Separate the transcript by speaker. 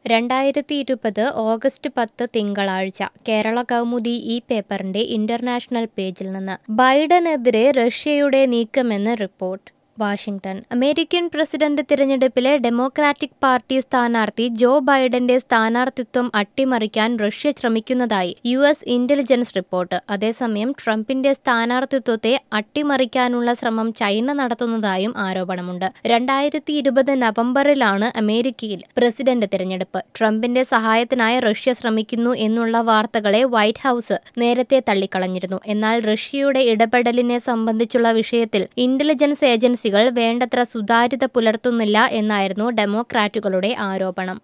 Speaker 1: രണ്ടായിരത്തി ഇരുപത് ഓഗസ്റ്റ് പത്ത് തിങ്കളാഴ്ച കേരള കൗമുദി ഈ പേപ്പറിന്റെ ഇന്റർനാഷണൽ പേജിൽ നിന്ന് ബൈഡനെതിരെ റഷ്യയുടെ നീക്കമെന്ന് റിപ്പോർട്ട് വാഷിംഗ്ടൺ അമേരിക്കൻ പ്രസിഡന്റ് തിരഞ്ഞെടുപ്പിലെ ഡെമോക്രാറ്റിക് പാർട്ടി സ്ഥാനാർത്ഥി ജോ ബൈഡന്റെ സ്ഥാനാർത്ഥിത്വം അട്ടിമറിക്കാൻ റഷ്യ ശ്രമിക്കുന്നതായി യു എസ് ഇന്റലിജൻസ് റിപ്പോർട്ട് അതേസമയം ട്രംപിന്റെ സ്ഥാനാർത്ഥിത്വത്തെ അട്ടിമറിക്കാനുള്ള ശ്രമം ചൈന നടത്തുന്നതായും ആരോപണമുണ്ട് രണ്ടായിരത്തി ഇരുപത് നവംബറിലാണ് അമേരിക്കയിൽ പ്രസിഡന്റ് തിരഞ്ഞെടുപ്പ് ട്രംപിന്റെ സഹായത്തിനായി റഷ്യ ശ്രമിക്കുന്നു എന്നുള്ള വാർത്തകളെ വൈറ്റ് ഹൌസ് നേരത്തെ തള്ളിക്കളഞ്ഞിരുന്നു എന്നാൽ റഷ്യയുടെ ഇടപെടലിനെ സംബന്ധിച്ചുള്ള വിഷയത്തിൽ ഇന്റലിജൻസ് ഏജൻസികൾ വേണ്ടത്ര സുതാര്യത പുലർത്തുന്നില്ല എന്നായിരുന്നു ഡെമോക്രാറ്റുകളുടെ ആരോപണം